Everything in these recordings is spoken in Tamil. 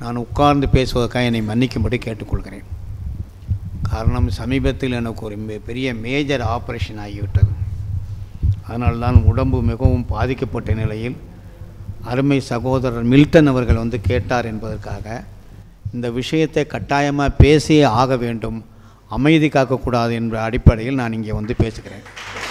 நான் உட்கார்ந்து பேசுவதற்காக என்னை மன்னிக்கும்படி கேட்டுக்கொள்கிறேன் காரணம் சமீபத்தில் எனக்கு ஒரு மே- பெரிய மேஜர் ஆப்ரேஷன் ஆகிவிட்டது அதனால் தான் உடம்பு மிகவும் பாதிக்கப்பட்ட நிலையில் அருமை சகோதரர் மில்டன் அவர்கள் வந்து கேட்டார் என்பதற்காக இந்த விஷயத்தை கட்டாயமாக பேசியே ஆக வேண்டும் அமைதி காக்கக்கூடாது என்ற அடிப்படையில் நான் இங்கே வந்து பேசுகிறேன்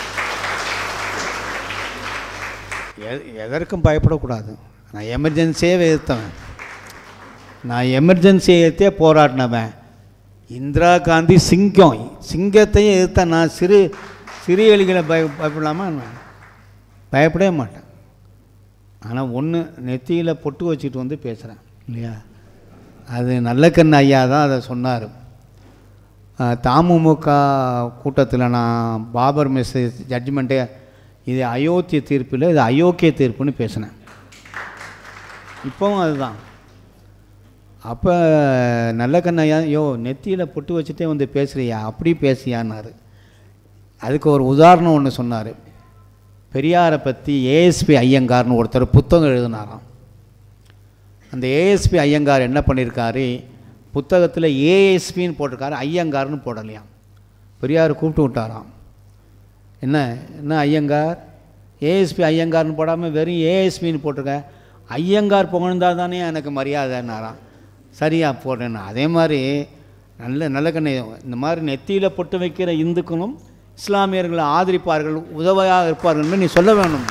எ- எதற்கும் பயப்படக்கூடாது நான் எமர்ஜென்சியே எதிர்த்தவன் நான் எமர்ஜென்சியை எதிர்த்தே போராடினவன் இந்திரா காந்தி சிங்கம் சிங்கத்தையும் எதிர்த்த நான் சிறு சிறிய எலிகளை பய பயப்படலாமா நான் பயப்படவே மாட்டேன் ஆனால் ஒன்று நெத்தியில் பொட்டு வச்சுட்டு வந்து பேசுகிறேன் இல்லையா அது நல்லக்கண்ண ஐயா தான் அதை சொன்னார் தமுமுக கூட்டத்தில் நான் பாபர் மெசேஜ் ஜட்ஜ்மெண்ட்டே இது அயோத்திய தீர்ப்பில் இது அயோக்கிய தீர்ப்புன்னு பேசினேன் இப்போவும் அதுதான் அப்போ நல்ல கண்ணையா யோ நெத்தியில் பொட்டு வச்சுட்டே வந்து பேசுகிறியா அப்படி பேசியான்னாரு அதுக்கு ஒரு உதாரணம் ஒன்று சொன்னார் பெரியாரை பற்றி ஏஎஸ்பி ஐயங்கார்னு ஒருத்தர் புத்தகம் எழுதினாராம் அந்த ஏஎஸ்பி ஐயங்கார் என்ன பண்ணியிருக்காரு புத்தகத்தில் ஏஎஸ்பின்னு போட்டிருக்காரு ஐயங்கார்னு போடலையாம் பெரியார் கூப்பிட்டு விட்டாராம் என்ன என்ன ஐயங்கார் ஏஎஸ்பி ஐயங்கார்னு போடாமல் வெறும் ஏஎஸ்பின்னு போட்டிருக்க ஐயங்கார் புகழ்ந்தா தானே எனக்கு மரியாதைன்னாராம் சரியா போடுறேன் அதே மாதிரி நல்ல நல்ல கண்ணை இந்த மாதிரி நெத்தியில் பொட்டு வைக்கிற இந்துக்களும் இஸ்லாமியர்களை ஆதரிப்பார்கள் உதவியாக இருப்பார்கள்னு நீ சொல்ல வேணும்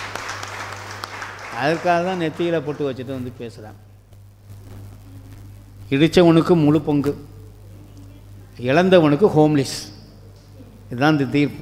அதற்காக தான் நெத்தியில் பொட்டு வச்சுட்டு வந்து பேசுகிறேன் இடித்தவனுக்கு முழு பங்கு இழந்தவனுக்கு ஹோம்லெஸ் இதுதான் இந்த தீர்ப்பு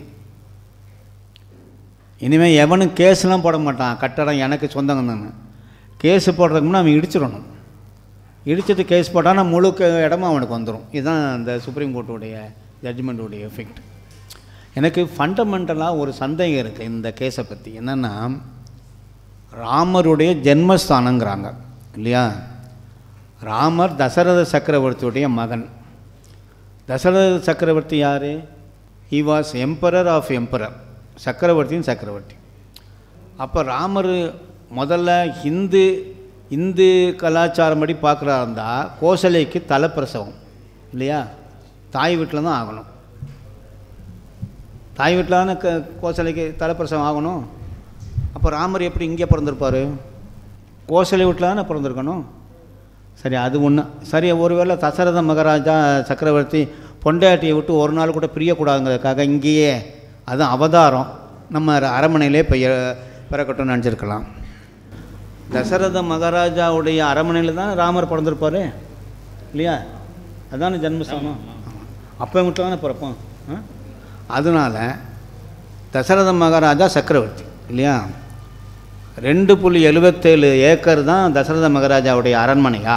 இனிமேல் எவனும் கேஸ்லாம் போட மாட்டான் கட்டடம் எனக்கு சொந்தங்க தானே கேஸ் போடுறதுக்கு முன்னே அவன் இடிச்சிடணும் இடிச்சிட்டு கேஸ் போட்டான்னா முழு க- இடமும் அவனுக்கு வந்துடும் இதுதான் அந்த சுப்ரீம் கோர்ட்டுடைய ஜட்ஜ்மெண்ட்டுடைய எஃபெக்ட் எனக்கு ஃபண்டமெண்டலாக ஒரு சந்தேகம் இருக்குது இந்த கேஸை பற்றி என்னென்னா ராமருடைய ஜென்மஸ்தானங்கிறாங்க இல்லையா ராமர் தசரத சக்கரவர்த்தியுடைய மகன் தசரத சக்கரவர்த்தி யார் he was emperor of emperor சக்கரவர்த்தியின் சக்கரவர்த்தி அப்போ ராமர் முதல்ல ஹிந்து இந்து கலாச்சாரப்படி பார்க்குறா இருந்தால் கோசலைக்கு தலைப்பிரசவம் இல்லையா தாய் வீட்டில் தான் ஆகணும் தாய் வீட்டில் தானே க கோசலைக்கு தலைப்பிரசவம் ஆகணும் அப்போ ராமர் எப்படி இங்கே பிறந்திருப்பார் கோசலை வீட்டில் தானே பிறந்திருக்கணும் சரி அது ஒன்று சரி ஒருவேளை தசரத மகாராஜா சக்கரவர்த்தி பொண்டாட்டியை விட்டு ஒரு நாள் கூட பிரியக்கூடாதுங்கிறதுக்காக இங்கேயே அதுவும் அவதாரம் நம்ம அர- அரண்மனையிலே பெய பிறக்கட்டும்னு நினச்சிருக்கலாம் தசரத மகாராஜாவுடைய அரண்மனையில் தான் ராமர் பிறந்திருப்பாரு இல்லையா அதானே ஜென்மஸ்தானம் அப்போ வீட்டில் தானே பிறப்போம் ஆ? அதனால தசரத மகாராஜா சக்கரவர்த்தி இல்லையா ரெண்டு புள்ளி எழுபத்தேழு ஏக்கர் தான் தசரத மகாராஜாவுடைய அரண்மனையா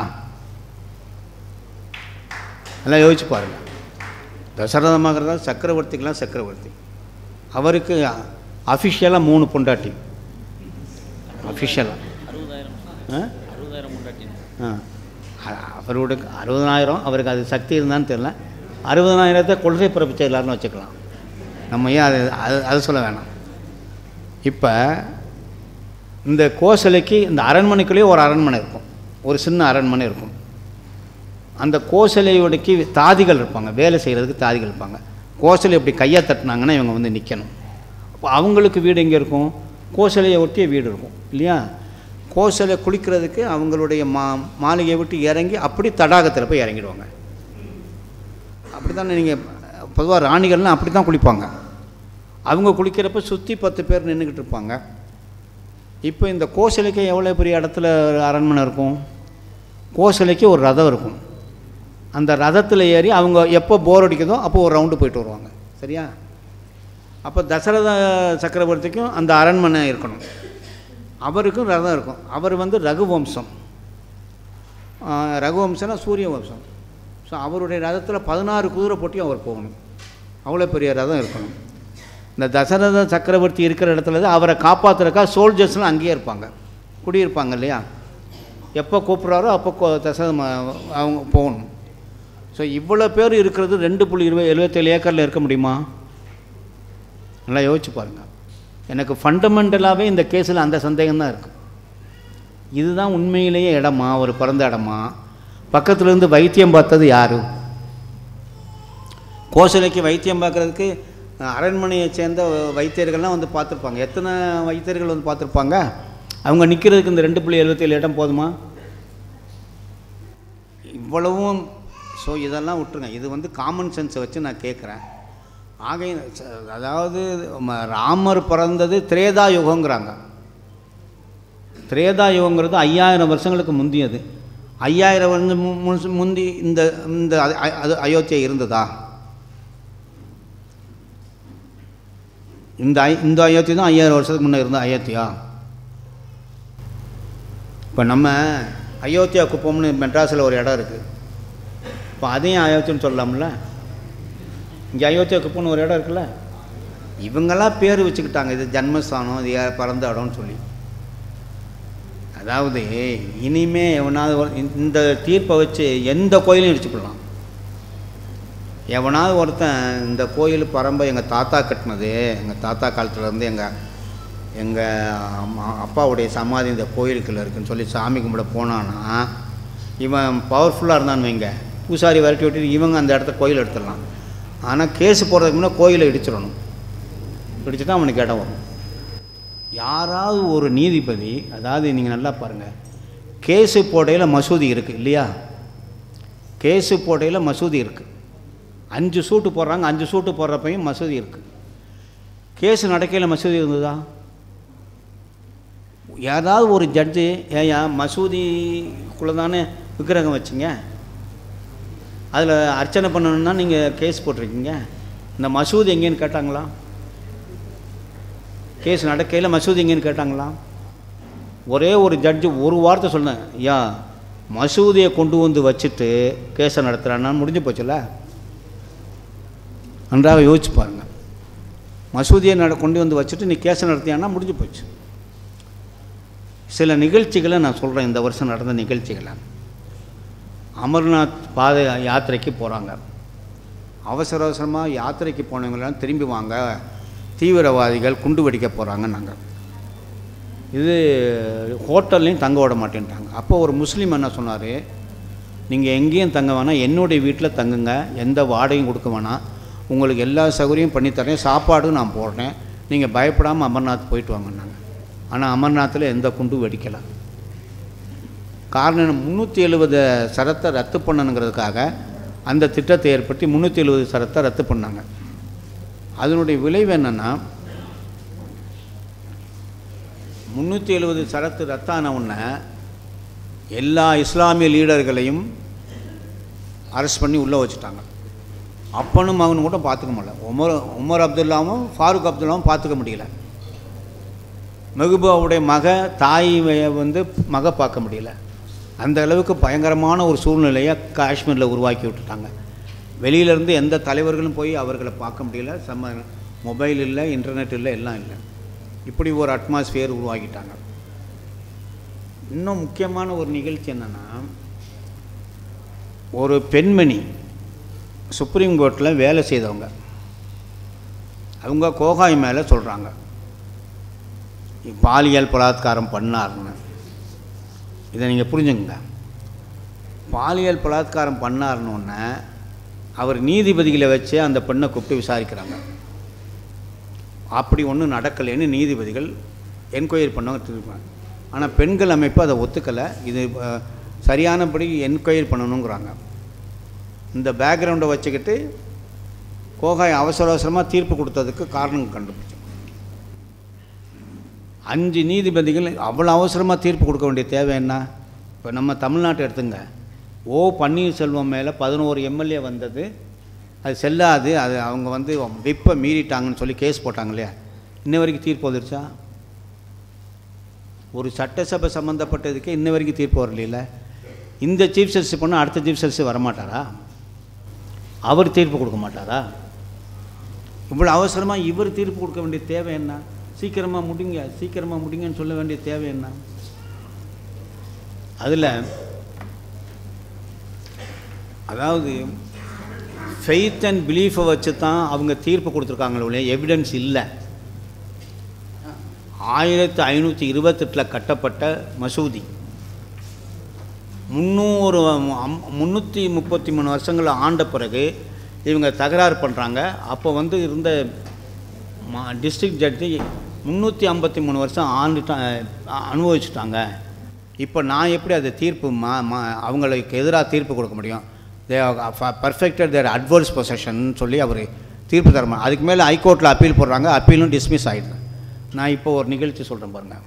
எல்லாம் யோசிச்சு பாருங்க தசரத மகாராஜா சக்கரவர்த்திக்கெல்லாம் சக்கரவர்த்தி அவருக்கு அஃபிஷியலாக மூணு பொண்டாட்டி அஃபிஷியலாக ஆ ஆ அ- அவரோட அறுபதனாயிரம் அவருக்கு அது சக்தி இருந்தான்னு தெரியல அறுபதனாயிரத்தை கொள்கை பிறப்பிச்ச எல்லாரும் வச்சுக்கலாம் நம்ம ஏன் அது அது அது சொல்ல வேணாம் இப்போ இந்த கோசலைக்கு இந்த அரண்மனைக்குள்ளேயே ஒரு அரண்மனை இருக்கும் ஒரு சின்ன அரண்மனை இருக்கும் அந்த கோசலையோடைக்கு தாதிகள் இருப்பாங்க வேலை செய்கிறதுக்கு தாதிகள் இருப்பாங்க கோசலை இப்படி கையை தட்டினாங்கன்னா இவங்க வந்து நிற்கணும் அப்போ அவங்களுக்கு வீடு எங்கே இருக்கும் கோசலையை ஒட்டிய வீடு இருக்கும் இல்லையா கோசலை குளிக்கிறதுக்கு அவங்களுடைய மா மாளிகையை விட்டு இறங்கி அப்படி தடாகத்தில் போய் இறங்கிடுவாங்க அப்படி தானே நீங்கள் பொதுவாக ராணிகள்லாம் அப்படி தான் குளிப்பாங்க அவங்க குளிக்கிறப்ப சுற்றி பத்து பேர் நின்றுக்கிட்டு இருப்பாங்க இப்போ இந்த கோசலைக்கு எவ்வளோ பெரிய இடத்துல ஒரு அரண்மனை இருக்கும் கோசலைக்கு ஒரு ரதம் இருக்கும் அந்த ரதத்தில் ஏறி அவங்க எப்போ போர் அடிக்குதோ அப்போ ஒரு ரவுண்டு போயிட்டு வருவாங்க சரியா அப்போ தசரத சக்கரவர்த்திக்கும் அந்த அரண்மனை இருக்கணும் அவருக்கும் ரதம் இருக்கும் அவர் வந்து ரகுவம்சம் ஆஹ் ரகுவம்சம்னா சூரிய வம்சம் ஸோ அவருடைய ரதத்தில் பதினாறு குதிரை போட்டி அவர் போகணும் அவ்வளோ பெரிய ரதம் இருக்கணும் இந்த தசரத சக்கரவர்த்தி இருக்கிற இடத்துல தான் அவரை காப்பாற்றுறக்கா சோல்ஜர்ஸ்லாம் அங்கேயே இருப்பாங்க குடியிருப்பாங்க இல்லையா எப்போ கூப்பிட்றாரோ அப்போ கோ- தசரத ம- அவங்க போகணும் ஸோ இவ்வளோ பேர் இருக்கிறது ரெண்டு புள்ளி இருபது எழுபத்தேழு ஏக்கரில் இருக்க முடியுமா நல்லா யோசிச்சு பாருங்கள் எனக்கு ஃபண்டமெண்டலாகவே இந்த கேஸில் அந்த சந்தேகம் தான் இருக்குது இதுதான் உண்மையிலேயே இடமா ஒரு பிறந்த இடமா பக்கத்துல இருந்து வைத்தியம் பார்த்தது யாரு கோசலைக்கு வைத்தியம் பார்க்கறதுக்கு அஹ், அரண்மனையை சேர்ந்த வைத்தியர்கள்லாம் வந்து பார்த்துருப்பாங்க எத்தனை வைத்தியர்கள் வந்து பார்த்துருப்பாங்க அவங்க நிற்கிறதுக்கு இந்த ரெண்டு புள்ளி எழுபத்தேழு இடம் போதுமா இவ்வளவும் ஸோ இதெல்லாம் விட்டுருங்க இது வந்து காமன் சென்ஸை வச்சு நான் கேட்குறேன் ஆகை ச- அதாவது ம- ராமர் பிறந்தது திரேதா யுகங்கிறாங்க திரேதா யுகங்கிறது ஐயாயிரம் வருஷங்களுக்கு முந்தியது ஐயாயிரம் வருஷம் மு- முன்சு- முந்தி இந்த இந்த அ- அ- அது அயோத்தியா இருந்ததா இந்த ஐ இந்த அயோத்தி தான் ஐயாயிரம் வருஷத்துக்கு முன்னே இருந்த அயோத்தியா இப்போ நம்ம அயோத்தியா குப்பம்னு மெட்ராஸில் ஒரு இடம் இருக்குது இப்போ அதையும் அயோத்தின்னு சொல்லலாம்ல இங்கே அயோத்தியா குப்பம்னு ஒரு இடம் இருக்குல்ல இவங்கெல்லாம் பேர் வச்சுக்கிட்டாங்க இது ஜன்மஸ்தானம் இது யா- பிறந்த இடம்னு சொல்லி அதாவது இனிமே எவனாவது ஒரு- இந்த- இந்த தீர்ப்பை வச்சு எந்த கோயிலையும் இடிச்சுக்கலாம் எவனாவது ஒருத்தன் இந்த கோயில் பரம்பை எங்கள் தாத்தா கட்டினது எங்கள் தாத்தா காலத்துலேருந்து எங்கள் எங்கள் அப்பாவுடைய சமாதி இந்த கோயிலுக்குள்ள இருக்குன்னு சொல்லி சாமி கும்பிட போனான்னா இவன் பவர்ஃபுல்லாக இருந்தான்னு வைங்க பூசாரி விரட்டி விட்டு இவங்க அந்த இடத்த கோயில் எடுத்துடலாம் ஆனால் கேஸ் போடுறதுக்கு முன்னே கோயிலை இடிச்சிடணும் இடிச்சுட்டா அவனுக்கு இடம் வரும் யாராவது ஒரு நீதிபதி அதாவது நீங்கள் நல்லா பாருங்கள் கேஸு போடையில் மசூதி இருக்குது இல்லையா கேஸு போடையில் மசூதி இருக்குது அஞ்சு சூட்டு போடுறாங்க அஞ்சு சூட்டு போடுறப்பையும் மசூதி இருக்குது கேஸ் நடக்கையில் மசூதி இருந்ததா ஏதாவது ஒரு ஜட்ஜு ஏயா மசூதிக்குள்ளே தானே விக்கிரகம் வச்சிங்க அதில் அர்ச்சனை பண்ணணும்னா நீங்கள் கேஸ் போட்டிருக்கீங்க இந்த மசூதி எங்கேன்னு கேட்டாங்களா கேஸ் நடக்கையில் மசூதி எங்கேன்னு கேட்டாங்களா ஒரே ஒரு ஜட்ஜு ஒரு வார்த்தை சொன்னேன் ஐயா மசூதியை கொண்டு வந்து வச்சுட்டு கேஸை நடத்துகிறான்னா முடிஞ்சு போச்சுல்ல நன்றாக யோசிச்சு பாருங்க மசூதியை நட கொண்டு வந்து வச்சுட்டு நீ கேஸை நடத்தியான்னா முடிஞ்சு போச்சு சில நிகழ்ச்சிகளை நான் சொல்கிறேன் இந்த வருஷம் நடந்த நிகழ்ச்சிகளை அமர்நாத் பாத யாத்திரைக்கு போகிறாங்க அவசர அவசரமாக யாத்திரைக்கு போனவங்களாம் திரும்பி வாங்க தீவிரவாதிகள் குண்டு வெடிக்க போகிறாங்க நாங்கள் இது ஹோட்டல்லையும் தங்க விட மாட்டேன்ட்டாங்க அப்போ ஒரு முஸ்லீம் என்ன சொன்னார் நீங்கள் எங்கேயும் தங்க வேணாம் என்னுடைய வீட்டில் தங்குங்க எந்த வாடகையும் கொடுக்க வேணாம் உங்களுக்கு எல்லா சௌகரியம் பண்ணித்தரேன் சாப்பாடும் நான் போடுறேன் நீங்கள் பயப்படாமல் அமர்நாத் போயிட்டு வாங்கன்னாங்க ஆனால் அமர்நாத்தில் எந்த குண்டும் வெடிக்கலை காரணம் முந்நூற்றி எழுபது சரத்தை ரத்து பண்ணணுங்கிறதுக்காக அந்த திட்டத்தை ஏற்படுத்தி முந்நூற்றி எழுபது சரத்தை ரத்து பண்ணாங்க அதனுடைய விளைவு என்னென்னா முந்நூற்றி எழுபது சரத்து ரத்தான உடனே எல்லா இஸ்லாமிய லீடர்களையும் அரெஸ்ட் பண்ணி உள்ளே வச்சுட்டாங்க அப்பனும் மகனும் கூட பார்த்துக்க முடியல உமர் உமர் அப்துல்லாவும் ஃபாரூக் அப்துல்லாவும் பார்த்துக்க முடியல மெஹபூபாவுடைய மக தாய் வந்து மக பார்க்க முடியல அந்த அளவுக்கு பயங்கரமான ஒரு சூழ்நிலையை காஷ்மீரில் உருவாக்கி விட்டுட்டாங்க வெளியிலேருந்து எந்த தலைவர்களும் போய் அவர்களை பார்க்க முடியல செம்ம மொபைல் இல்லை இன்டர்நெட் இல்லை எல்லாம் இல்லை இப்படி ஒரு அட்மாஸ்பியர் உருவாக்கிட்டாங்க இன்னும் முக்கியமான ஒரு நிகழ்ச்சி என்னென்னா ஒரு பெண்மணி சுப்ரீம் கோர்ட்டில் வேலை செய்தவங்க அவங்க கோகாய் மேலே சொல்கிறாங்க பாலியல் பலாத்காரம் பண்ணாருன்னு இதை நீங்கள் புரிஞ்சுங்க பாலியல் பலாத்காரம் பண்ணாருன்னு அவர் நீதிபதிகளை வச்சு அந்த பெண்ணை கூப்பிட்டு விசாரிக்கிறாங்க அப்படி ஒன்றும் நடக்கலைன்னு நீதிபதிகள் என்கொயரி பண்ணவங்க திருப்பாங்க ஆனால் பெண்கள் அமைப்பு அதை ஒத்துக்கலை இது அஹ், சரியானபடி என்கொயரி பண்ணணுங்கிறாங்க இந்த பேக்ரவுண்டை வச்சுக்கிட்டு கோகாய் அவசர அவசரமாக தீர்ப்பு கொடுத்ததுக்கு காரணம் கண்டுபிடிச்சோம் அஞ்சு நீதிபதிகள் அவ்வளோ அவசரமாக தீர்ப்பு கொடுக்க வேண்டிய தேவை என்ன இப்போ நம்ம தமிழ்நாட்டை எடுத்துங்க ஓ பன்னீர்செல்வம் மேலே பதினோரு எம்எல்ஏ வந்தது அது செல்லாது அது அவங்க வந்து விப்பை மீறிட்டாங்கன்னு சொல்லி கேஸ் போட்டாங்க இல்லையா இன்ன வரைக்கும் தீர்ப்பு வந்துருச்சா ஒரு சட்டசபை சம்மந்தப்பட்டதுக்கே இன்ன வரைக்கும் தீர்ப்பு வரல இந்த சீஃப் ஜஸ்டிஸ் பண்ணால் அடுத்த சீஃப் ஜஸ்டிஸ் வரமாட்டாரா அவர் தீர்ப்பு கொடுக்க மாட்டாரா இவ்வளோ அவசரமாக இவர் தீர்ப்பு கொடுக்க வேண்டிய தேவை என்ன சீக்கிரமாக முடிங்க சீக்கிரமாக முடிங்கன்னு சொல்ல வேண்டிய தேவை என்ன அதில் அதாவது ஃபெய்த் அண்ட் பிலீஃபை வச்சு தான் அவங்க தீர்ப்பு கொடுத்துருக்காங்களே ஒழிய எவிடன்ஸ் இல்லை ஆயிரத்தி ஐநூற்றி இருபத்தெட்டில் கட்டப்பட்ட மசூதி முந்நூறு முந்நூற்றி முப்பத்தி மூணு வருஷங்கள் ஆண்ட பிறகு இவங்க தகராறு பண்ணுறாங்க அப்போ வந்து இருந்த டிஸ்ட்ரிக்ட் ஜட்ஜி முந்நூற்றி ஐம்பத்தி மூணு வருஷம் ஆண்டுட்டா அனுபவிச்சுட்டாங்க இப்போ நான் எப்படி அதை தீர்ப்பு மா மா அவங்களுக்கு எதிராக தீர்ப்பு கொடுக்க முடியும் they perfected their adverse possession சொல்லி அவர் தீர்ப்பு தர மா- அதுக்கு மேலே ஹைகோர்ட்டில் அப்பீல் போடுறாங்க அப்பீலும் டிஸ்மிஸ் ஆகிடுது நான் இப்போ ஒரு நிகழ்ச்சி சொல்கிறேன் பாருங்கள்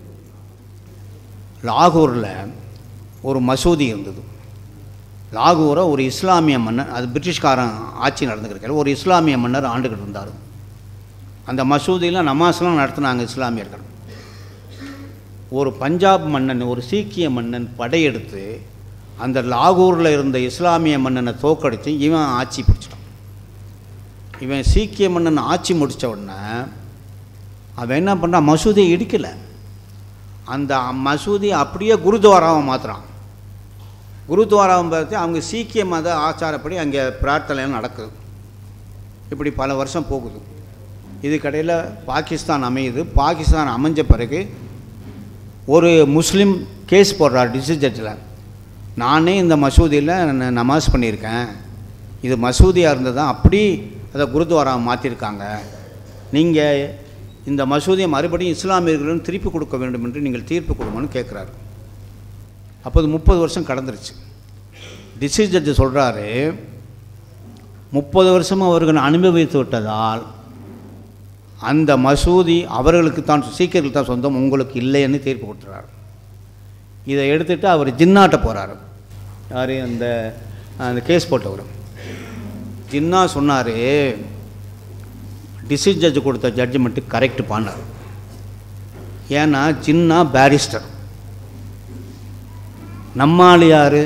லாகூரில் ஒரு மசூதி இருந்தது லாகூரை ஒரு இஸ்லாமிய மன்னர் அது பிரிட்டிஷ்காரன் ஆட்சி நடந்துக்கிட்டு ஒரு இஸ்லாமிய மன்னர் ஆண்டுகிட்டு இருந்தார் அந்த மசூதியில் நமாஸ்லாம் நடத்துனாங்க இஸ்லாமியர்கள் ஒரு பஞ்சாப் மன்னன் ஒரு சீக்கிய மன்னன் படையெடுத்து அந்த லாகூரில் இருந்த இஸ்லாமிய மன்னனை தோக்கடித்து இவன் ஆட்சி பிடிச்சிட்டான் இவன் சீக்கிய மன்னன் ஆட்சி முடித்த உடனே அவன் என்ன பண்ணுறான் மசூதியை இடிக்கலை அந்த மசூதி அப்படியே குருத்வாராவை மாற்றுறான் குருத்வாராவை பார்த்து அவங்க சீக்கிய மத ஆச்சாரப்படி அங்கே பிரார்த்தனை நடக்குது இப்படி பல வருஷம் போகுது இதுக்கடையில் பாகிஸ்தான் அமையுது பாகிஸ்தான் அமைஞ்ச பிறகு ஒரு முஸ்லீம் கேஸ் போடுறார் டிஸ்ட்ரிக்ட் ஜட்ஜில் நானே இந்த மசூதியில் ந- நமாஸ் பண்ணியிருக்கேன் இது மசூதியாக இருந்தது அப்படி அதை குருத்வாராவை மாற்றிருக்காங்க நீங்கள் இந்த மசூதியை மறுபடியும் இஸ்லாமியர்களும் திருப்பி கொடுக்க வேண்டும் என்று நீங்கள் தீர்ப்பு கொடுங்கன்னு கேட்குறாரு அப்போது முப்பது வருஷம் கடந்துருச்சு டிஸ்ட்ரிக்ட் ஜட்ஜி சொல்கிறாரு முப்பது வருஷமும் அவர்கள் அனுபவித்து விட்டதால் அந்த மசூதி அவர்களுக்கு தான் சீக்கியர்களுக்கு தான் சொந்தம் உங்களுக்கு இல்லைன்னு தீர்ப்பு கொடுத்துறாரு இதை எடுத்துட்டு அவர் ஜின்னாட்ட போகிறாரு யார் அந்த அந்த கேஸ் போட்டவர் ஜின்னா சொன்னார் டிஸ்ட்ரிக்ட் ஜட்ஜ் கொடுத்த ஜட்ஜ்மெண்ட்டு கரெக்ட் பண்ணார் ஏன்னா ஜின்னா பேரிஸ்டர் நம்மாள் யார்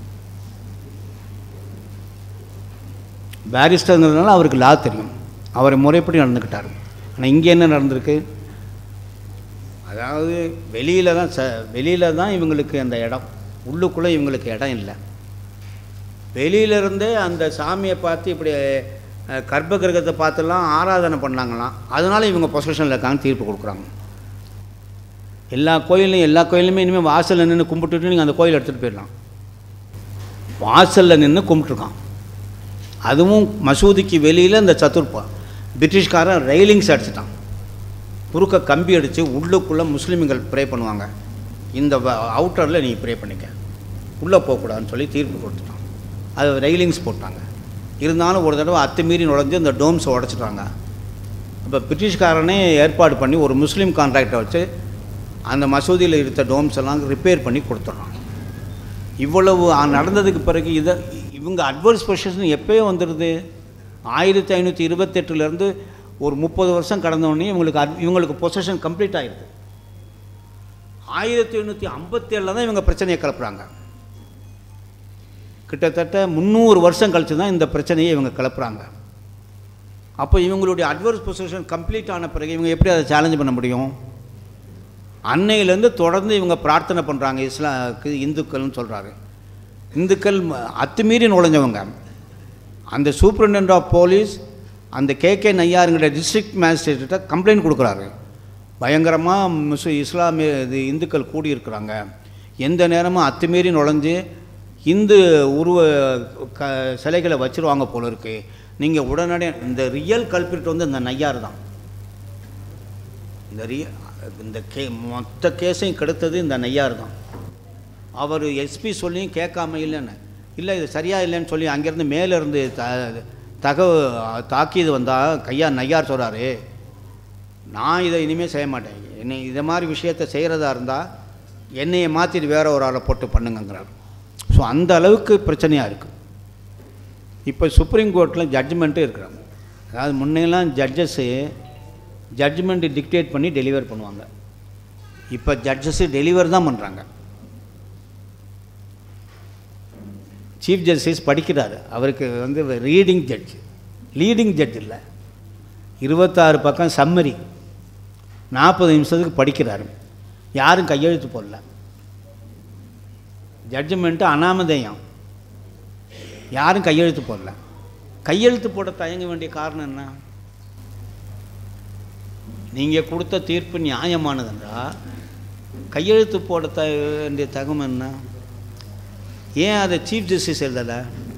பேரிஸ்டருங்கிறதுனால அவருக்கு லா தெரியும் அவர் முறைப்படி நடந்துக்கிட்டார் ஆனால் இங்கே என்ன நடந்திருக்கு அதாவது வெளியில் தான் ச வெளியில் தான் இவங்களுக்கு அந்த இடம் உள்ளுக்குள்ளே இவங்களுக்கு இடம் இல்லை வெளியிலேருந்தே அந்த சாமியை பார்த்து இப்படி அஹ், கர்ப்ப கிரகத்தை பார்த்துலாம் ஆராதனை பண்ணாங்களாம் அதனால இவங்க பொசஷனில் இருக்காங்க தீர்ப்பு கொடுக்குறாங்க எல்லா கோயிலையும் எல்லா கோயிலுமே இனிமேல் வாசலில் நின்று கும்பிட்டுட்டு நீங்கள் அந்த கோயில் எடுத்துகிட்டு போயிடலாம் வாசலில் நின்று கும்பிட்டுருக்கான் அதுவும் மசூதிக்கு வெளியில் இந்த சத்துர்பா பிரிட்டிஷ்காரன் ரெயிலிங்ஸ் அடிச்சிட்டான் குறுக்க கம்பி அடித்து உள்ளுக்குள்ளே முஸ்லீம்கள் ப்ரே பண்ணுவாங்க இந்த அவுட்டரில் நீ ப்ரே பண்ணிக்க உள்ளே போகக்கூடாதுன்னு சொல்லி தீர்ப்பு கொடுத்துட்டான் அது ரெயிலிங்ஸ் போட்டாங்க இருந்தாலும் ஒரு தடவை அத்துமீறி நுழைஞ்சு இந்த டோம்ஸை உடச்சிட்டாங்க அப்போ பிரிட்டிஷ்காரனே ஏற்பாடு பண்ணி ஒரு முஸ்லீம் கான்ட்ராக்டை வச்சு அந்த மசூதியில் இருந்த டோம்ஸ் எல்லாம் ரிப்பேர் பண்ணி கொடுத்துட்றான் இவ்வளவு ஆ- நடந்ததுக்கு பிறகு இதை இவங்க அட்வர்ஸ் பொசிஷன் எப்போயோ வந்துடுது ஆயிரத்தி ஐநூற்றி இருபத்தெட்டுலேருந்து ஒரு முப்பது வருஷம் கடந்த உடனே இவங்களுக்கு ad- இவங்களுக்கு பொசிஷன் கம்ப்ளீட் ஆயிடுது ஆயிரத்தி எண்ணூற்றி ஐம்பத்தேழில் தான் இவங்க பிரச்சனையை கிளப்புறாங்க கிட்டத்தட்ட முந்நூறு வருஷம் கழிச்சு தான் இந்த பிரச்சனையை இவங்க கிளப்புறாங்க அப்போ இவங்களுடைய அட்வர்ஸ் பொசிஷன் கம்ப்ளீட் ஆன பிறகு இவங்க எப்படி அதை சேலஞ்ச் பண்ண முடியும் அன்னையிலேருந்து தொடர்ந்து இவங்க பிரார்த்தனை பண்ணுறாங்க இஸ்லா இந்துக்கள்னு சொல்கிறாரு இந்துக்கள் ம- அத்துமீறி நுழைஞ்சவங்க அந்த சூப்பரிண்டென்ட் ஆஃப் போலீஸ் அந்த கே கே நையாருங்கிற டிஸ்ட்ரிக்ட் மேஜிஸ்ட்ரேட்ட கம்ப்ளைண்ட் கொடுக்குறாரு பயங்கரமாக முஸ்லி இஸ்லாமிய இது இந்துக்கள் கூடியிருக்கிறாங்க எந்த நேரமும் அத்துமீறி நுழைஞ்சு இந்து உருவ க சிலைகளை வச்சிருவாங்க போல இருக்கு நீங்கள் உடனடியாக இந்த ரியல் கல்பிரிட் வந்து இந்த நையார் தான் இந்த ரிய இந்த கே மொத்த கேஸையும் கெடுத்தது இந்த நையார் தான் அவர் எஸ்பி சொல்லியும் கேட்காம இல்லைன்னு இல்லை இது சரியா இல்லைன்னு சொல்லி அங்கேருந்து மேலேருந்து த தகவ தாக்கியது வந்தால் கையா நையார் சொல்கிறாரு நான் இதை இனிமேல் செய்ய மாட்டேன் என்னை இதை மாதிரி விஷயத்தை செய்கிறதா இருந்தால் என்னையை மாற்றிட்டு வேற ஒரு ஆளை போட்டு பண்ணுங்கங்கிறார் ஸோ அந்த அளவுக்கு பிரச்சனையாக இருக்குது இப்போ சுப்ரீம் கோர்ட்டில் ஜட்ஜ்மெண்ட்டும் இருக்கிறாங்க அதாவது முன்னெல்லாம் ஜட்ஜஸ்ஸு ஜட்ஜ்மெண்ட் டிக்டேட் பண்ணி டெலிவர் பண்ணுவாங்க இப்போ ஜட்ஜஸ்ஸு டெலிவர் தான் பண்ணுறாங்க சீஃப் ஜஸ்டிஸ் படிக்கிறாரு அவருக்கு வந்து ரீடிங் ஜட்ஜ் லீடிங் ஜட்ஜ் இல்லை இருபத்தாறு பக்கம் சம்மரி நாற்பது நிமிஷத்துக்கு படிக்கிறாரு யாரும் கையெழுத்து போடல ஜட்ஜ்மெண்ட்டு அனாமதேயம் யாரும் கையெழுத்து போடல கையெழுத்து போட தயங்க வேண்டிய காரணம் என்ன நீங்கள் கொடுத்த தீர்ப்பு நியாயமானதுன்றா கையெழுத்து போட த வேண்டிய தகம் என்ன ஏன் அதை சீஃப் ஜஸ்டிஸ் எழுதலை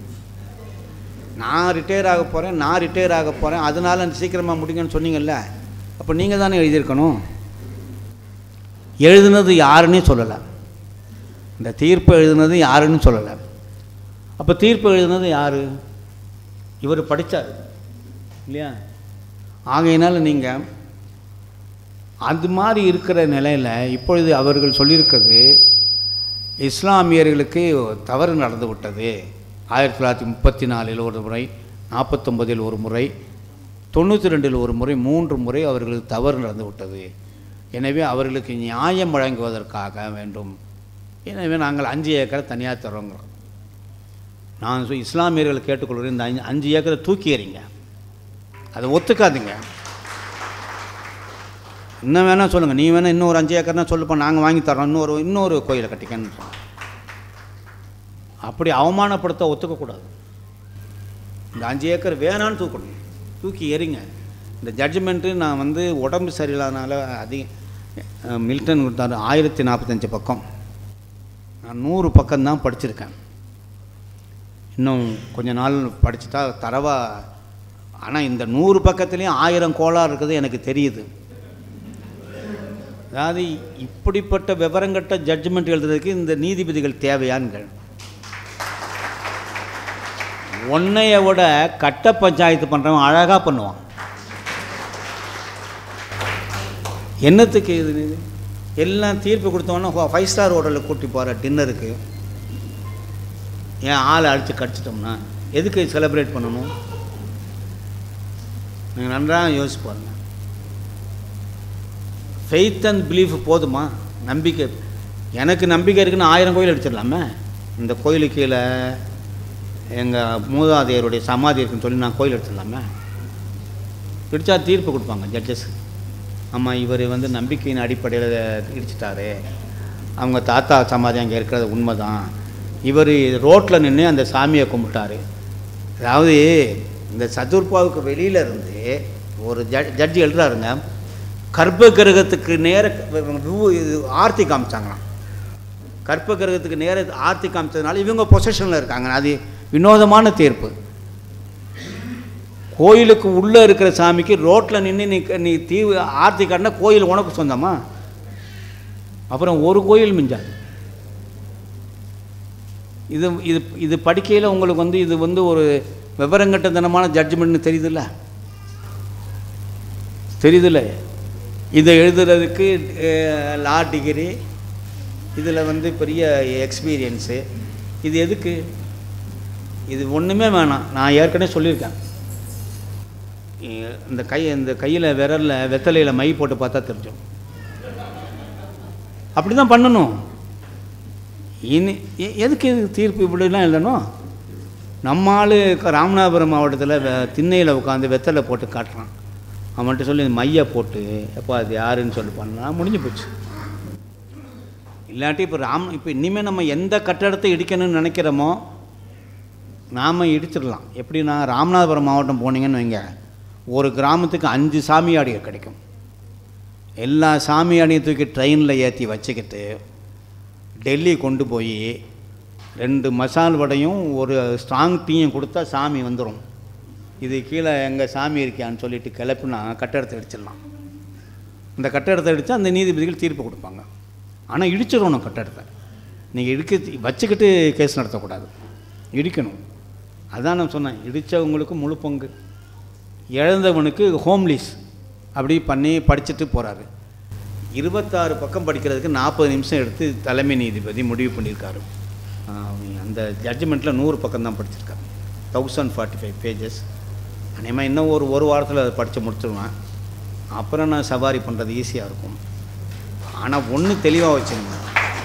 நான் ரிட்டையர் ஆக போகிறேன் நான் ரிட்டையர் ஆக போகிறேன் அதனால சீக்கிரமாக முடிங்கன்னு சொன்னீங்கல்ல அப்போ நீங்கள் தானே எழுதியிருக்கணும் எழுதுனது யாருன்னே சொல்லலை இந்த தீர்ப்பு எழுதுனது யாருன்னு சொல்லலை அப்போ தீர்ப்பு எழுதுனது யார் இவர் படித்தார் இல்லையா ஆகையினால நீங்கள் அது மாதிரி இருக்கிற நிலையில் இப்பொழுது அவர்கள் சொல்லியிருக்கிறது இஸ்லாமியர்களுக்கு தவறு நடந்து விட்டது ஆயிரத்தி தொள்ளாயிரத்தி முப்பத்தி நாலில் ஒரு முறை நாற்பத்தொம்பதில் ஒரு முறை தொண்ணூற்றி ரெண்டில் ஒரு முறை மூன்று முறை அவர்களுக்கு தவறு நடந்து விட்டது எனவே அவர்களுக்கு நியாயம் வழங்குவதற்காக வேண்டும் எனவே நாங்கள் அஞ்சு ஏக்கரை தனியாக தரோங்கிறோம் நான் சொ- இஸ்லாமியர்கள் கேட்டுக்கொள்கிறேன் இந்த அஞ்சு அஞ்சு ஏக்கரை தூக்கி எறிங்க அதை ஒத்துக்காதீங்க இன்னும் வேணால் சொல்லுங்கள் நீ வேணால் இன்னொரு அஞ்சு ஏக்கர்னா சொல்லுப்பா நாங்கள் வாங்கி தரோம் இன்னொரு இன்னொரு கோயிலை கட்டிக்கன்னு சொல்லுங்க. அப்படி அவமானப்படுத்த ஒத்துக்கக்கூடாது இந்த அஞ்சு ஏக்கர் வேணான்னு தூக்கணும் தூக்கி எறிங்க இந்த ஜட்ஜ்மெண்ட்டு நான் வந்து உடம்பு சரியில்லாதனால அதிக அஹ், மில்டன் கொடுத்தாரு ஆயிரத்தி நாற்பத்தஞ்சு பக்கம் நான் நூறு பக்கம்தான் படிச்சிருக்கேன் இன்னும் கொஞ்ச நாள் படிச்சுட்டா தரவா ஆனால் இந்த நூறு பக்கத்துலேயும் ஆயிரம் கோளாறு இருக்குது எனக்கு தெரியுது அதாவது இப்படிப்பட்ட விவரங்கட்ட ஜட்ஜ்மெண்ட் எழுதுறதுக்கு இந்த நீதிபதிகள் தேவையான்கள் உன்னைய விட கட்ட பஞ்சாயத்து பண்ணுறவன் அழகாக பண்ணுவான் என்னத்துக்கு இது இது? எல்லாம் தீர்ப்பு கொடுத்தோன்னா ஃபைவ் ஸ்டார் ஹோட்டலில் கூட்டி போகிற டின்னருக்கு ஏன் ஆளை அடித்து கடிச்சிட்டோம்னா எதுக்கு செலிப்ரேட் பண்ணணும் நீங்கள் நன்றாக யோசிச்சு பாருங்க ஃபெய்த் அண்ட் பிலீஃப் போதுமா நம்பிக்கை எனக்கு நம்பிக்கை இருக்குன்னு ஆயிரம் கோயில் அடிச்சிடலாமே இந்த கோயிலுக்கு கீழே எங்கள் மூதாதையருடைய சமாதி இருக்குன்னு சொல்லி நான் கோயில் எடுத்துடலாமே பிடிச்சா தீர்ப்பு கொடுப்பாங்க ஜட்ஜஸ் ஆமாம் இவர் வந்து நம்பிக்கையின் அடிப்படையில் இடிச்சிட்டாரு அவங்க தாத்தா சமாதி அங்கே இருக்கிறது உண்மைதான் இவர் ரோட்டில் நின்று அந்த சாமியை கும்பிட்டாரு அதாவது இந்த சதுர்பாவுக்கு வெளியில இருந்து ஒரு ஜட் ஜட்ஜி எழுதுறாருங்க கர்ப்ப கிரகத்துக்கு நேர வு- இது ஆர்த்தி காமிச்சாங்களாம் கற்ப கிரகத்துக்கு நேர ஆர்த்தி காமிச்சதுனால இவங்க பொசஷனில் இருக்காங்க அது வினோதமான தீர்ப்பு கோயிலுக்கு உள்ளே இருக்கிற சாமிக்கு ரோட்டில் நின்று நீ நீ தீ ஆர்த்தி காட்டினா கோயில் உனக்கு சொந்தமா அப்புறம் ஒரு கோயில் மிஞ்சாது இது இது இது படிக்கையில் உங்களுக்கு வந்து இது வந்து ஒரு விவரங்கட்டத்தனமான ஜட்ஜ்மெண்ட்னு தெரியுதுல்ல தெரியுதுல்ல இதை எழுதுறதுக்கு லா டிகிரி இதில் வந்து பெரிய எக்ஸ்பீரியன்ஸு இது எதுக்கு இது ஒன்றுமே வேணாம் நான் ஏற்கனவே சொல்லியிருக்கேன் இ- இந்த கை இந்த கையில் விரலில் வெத்தலையில் மை போட்டு பார்த்தா தெரிஞ்சும் அப்படி தான் பண்ணணும் இனி எ- எதுக்கு இது தீர்ப்பு இப்படிலாம் எழுதணும் நம்ம ஆள் ராமநாதபுரம் மாவட்டத்தில் திண்ணையில் உட்காந்து வெத்தலை போட்டு காட்டுறான் அவன்கிட்ட சொல்லி மையை போட்டு எப்போ அது யாருன்னு சொல்லி பண்ணா முடிஞ்சு போச்சு இல்லாட்டி இப்போ ராம் இப்போ இனிமேல் நம்ம எந்த கட்டடத்தை இடிக்கணும்னு நினைக்கிறோமோ நாம் இடிச்சிடலாம் எப்படின்னா ராமநாதபுரம் மாவட்டம் போனீங்கன்னு வைங்க ஒரு கிராமத்துக்கு அஞ்சு சாமியாடிகள் கிடைக்கும் எல்லா சாமியாடியும் தூக்கி ட்ரெயினில் ஏற்றி வச்சுக்கிட்டு டெல்லி கொண்டு போய் ரெண்டு மசால் வடையும் ஒரு ஸ்ட்ராங் டீயும் கொடுத்தா சாமி வந்துடும் இது கீழே எங்கள் சாமி இருக்கியான்னு சொல்லிட்டு கிளப்புனா கட்டடத்தை இடிச்சிடலாம் இந்த கட்டடத்தை இடித்தா அந்த நீதிபதிகள் தீர்ப்பு கொடுப்பாங்க ஆனால் இடிச்சிடணும் கட்டடத்தை நீங்கள் இடிக்க வச்சுக்கிட்டு கேஸ் நடத்தக்கூடாது இடிக்கணும் அதான் நான் சொன்னேன் இடித்தவங்களுக்கு முழு பங்கு இழந்தவனுக்கு ஹோம்லீஸ் அப்படி பண்ணி படிச்சுட்டு போகிறாரு இருபத்தாறு பக்கம் படிக்கிறதுக்கு நாற்பது நிமிஷம் எடுத்து தலைமை நீதிபதி முடிவு பண்ணியிருக்காரு ஆஹ் அந்த ஜட்ஜ்மெண்ட்டில் நூறு பக்கம் தான் படிச்சிருக்காரு தௌசண்ட் ஃபார்ட்டி ஃபைவ் பேஜஸ் அநேகமாக இன்னும் ஒரு ஒரு வாரத்தில் அதை படித்து முடிச்சிடுவேன் அப்புறம் நான் சவாரி பண்ணுறது ஈஸியாக இருக்கும் ஆனால் ஒன்று தெளிவாக வச்சுக்கோங்க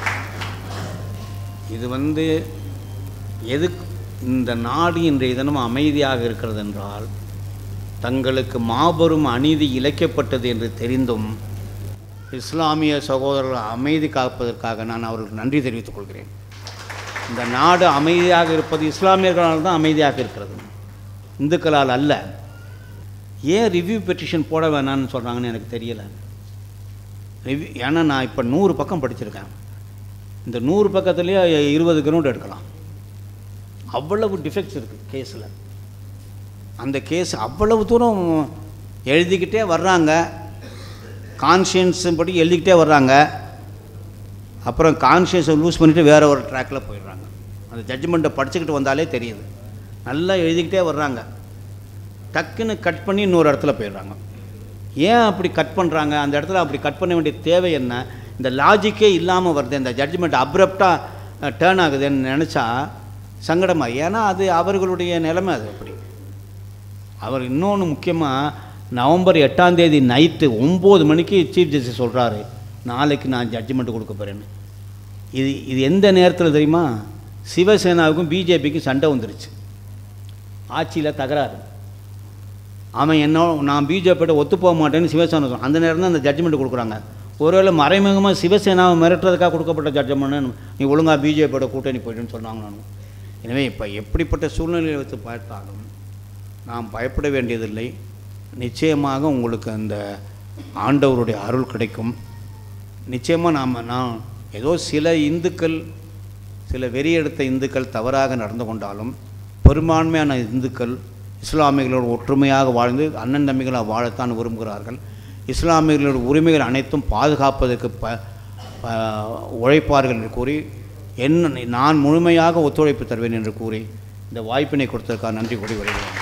இது வந்து எதுக்கு இந்த நாடு இன்றைய தினம் அமைதியாக இருக்கிறது என்றால் தங்களுக்கு மாபெரும் அநீதி இழைக்கப்பட்டது என்று தெரிந்தும் இஸ்லாமிய சகோதரர்கள் அமைதி காப்பதற்காக நான் அவர்களுக்கு நன்றி தெரிவித்துக் கொள்கிறேன் இந்த நாடு அமைதியாக இருப்பது இஸ்லாமியர்களால் தான் அமைதியாக இருக்கிறது இந்துக்களால் அல்ல ஏன் ரிவ்யூ பெட்டிஷன் போட வேணாம்னு சொல்கிறாங்கன்னு எனக்கு தெரியலை ரிவ்யூ ஏன்னா நான் இப்போ நூறு பக்கம் படிச்சிருக்கேன் இந்த நூறு பக்கத்துலேயே இருபது கிரவுண்ட் எடுக்கலாம் அவ்வளவு டிஃபெக்ட்ஸ் இருக்குது கேஸில் அந்த கேஸ் அவ்வளவு தூரம் எழுதிக்கிட்டே வர்றாங்க கான்ஷியன்ஸ் படி எழுதிக்கிட்டே வர்றாங்க அப்புறம் கான்ஷியஸை லூஸ் பண்ணிவிட்டு வேற ஒரு ட்ராக்கில் போயிடுறாங்க அந்த ஜட்ஜ்மெண்ட்டை படிச்சுக்கிட்டு வந்தாலே தெரியுது நல்லா எழுதிக்கிட்டே வர்றாங்க டக்குன்னு கட் பண்ணி இன்னொரு இடத்துல போயிடுறாங்க ஏன் அப்படி கட் பண்ணுறாங்க அந்த இடத்துல அப்படி கட் பண்ண வேண்டிய தேவை என்ன இந்த லாஜிக்கே இல்லாமல் வருது இந்த ஜட்ஜ்மெண்ட் அப்ரப்டாக டேர்ன் ஆகுதுன்னு நினச்சா சங்கடமாக ஏன்னா அது அவர்களுடைய நிலைமை அது அப்படி அவர் இன்னொன்று முக்கியமாக நவம்பர் எட்டாம் தேதி நைட்டு ஒம்பது மணிக்கு சீஃப் ஜஸ்டிஸ் சொல்கிறாரு நாளைக்கு நான் ஜட்ஜ்மெண்ட் கொடுக்க போகிறேன்னு இது இது எந்த நேரத்தில் தெரியுமா சிவசேனாவுக்கும் பிஜேபிக்கும் சண்டை வந்துருச்சு ஆட்சியில் தகராறு அவன் என்ன நான் பிஜேபியோட ஒத்து போக மாட்டேன்னு சிவசேனா சொன்னான். அந்த நேரம் தான் அந்த ஜட்ஜ்மெண்ட் கொடுக்குறாங்க ஒருவேளை மறைமுகமாக சிவசேனாவை மிரட்டுறதுக்காக கொடுக்கப்பட்ட ஜட்ஜ்மெண்ட் நீ ஒழுங்காக பிஜேபியோட கூட்டணி போயிட்டுன்னு சொன்னாங்க நான் எனவே இப்போ எப்படிப்பட்ட சூழ்நிலையை வைத்து பார்த்தாலும் நாம் பயப்பட வேண்டியதில்லை நிச்சயமாக உங்களுக்கு அந்த ஆண்டவருடைய அருள் கிடைக்கும் நிச்சயமாக நாம் நான் ஏதோ சில இந்துக்கள் சில வெறியெடுத்த இந்துக்கள் தவறாக நடந்து கொண்டாலும் பெரும்பான்மையான இந்துக்கள் இஸ்லாமியர்களோடு ஒற்றுமையாக வாழ்ந்து அண்ணன் தம்பிகளாக வாழத்தான் விரும்புகிறார்கள் இஸ்லாமியர்களோட உரிமைகள் அனைத்தும் பாதுகாப்பதற்கு ப ப- உழைப்பார்கள் என்று கூறி என்ன நான் முழுமையாக ஒத்துழைப்பு தருவேன் என்று கூறி இந்த வாய்ப்பினை கொடுத்ததற்காக நன்றி கூறி வருகிறேன்